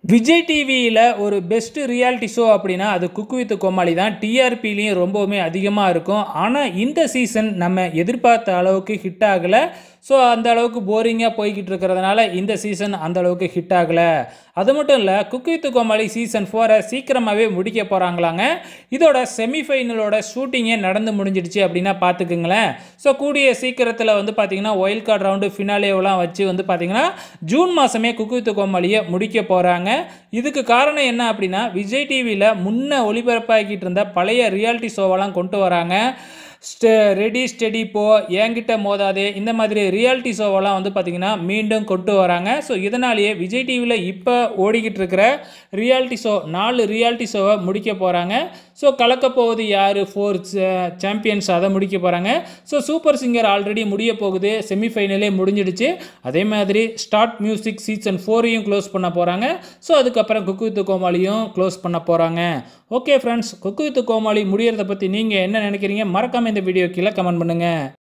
விஜய் டிவியில் ஒரு best reality show அப்படின்னா அது குக்கு வித் கோமாளி தான் டிஆர்பிலையும் ரொம்பவுமே அதிகமாக இருக்கும் ஆனால் இந்த சீசன் நம்ம எதிர்பார்த்த அளவுக்கு ஹிட் ஆகலை ஸோ அந்த அளவுக்கு போரிங்காக போய்கிட்டு இருக்கிறதுனால இந்த சீசன் அந்த அளவுக்கு ஹிட் ஆகலை அது மட்டும் இல்லை குக்கு வித் கோமாளி சீசன் ஃபோரை சீக்கிரமாகவே முடிக்க போகிறாங்களாங்க இதோட செமிஃபைனலோட ஷூட்டிங்கே நடந்து முடிஞ்சிடுச்சு அப்படின்னா பார்த்துக்குங்களேன் ஸோ கூடிய சீக்கிரத்தில் வந்து பார்த்தீங்கன்னா ஒயில் கார்டு ரவுண்டு ஃபினாலேவெலாம் வச்சு வந்து பார்த்தீங்கன்னா ஜூன் மாதமே குக்கு வித் கோமாளியை முடிக்க போகிறாங்க இதுக்கு காரணம் என்ன அப்படின்னா விஜய் டிவியில் முன்ன ஒளிபரப்பாகிட்டு இருந்த பழைய ரியாலிட்டி ஷோவெல்லாம் கொண்டு வராங்க ஸ்டெ ரெடி ஸ்டெடி போ என்கிட்ட மோதாதே இந்த மாதிரி ரியாலிட்டி ஷோவெல்லாம் வந்து பார்த்திங்கன்னா மீண்டும் கொண்டு வராங்க ஸோ இதனாலேயே விஜய் டிவியில் இப்போ ஓடிக்கிட்டு இருக்கிற ரியாலிட்டி ஷோ நாலு ரியாலிட்டி ஷோவை முடிக்க போகிறாங்க ஸோ கலக்க போவது யார் ஃபோர் சாம்பியன்ஸ் அதை முடிக்க போகிறாங்க ஸோ சூப்பர் சிங்கர் ஆல்ரெடி முடிய போகுது செமிஃபைனலே முடிஞ்சிடுச்சு அதே மாதிரி ஸ்டார்ட் மியூசிக் சீசன் ஃபோரையும் க்ளோஸ் பண்ண போகிறாங்க ஸோ அதுக்கப்புறம் குக்கு வித்து கோமாளியும் க்ளோஸ் பண்ண போகிறாங்க ஓகே ஃப்ரெண்ட்ஸ் குக்கு வித்து கோமாளி முடியறத பற்றி நீங்கள் என்ன நினைக்கிறீங்க மறக்காமல் இந்த வீடியோ கீழே கமெண்ட் பண்ணுங்கள்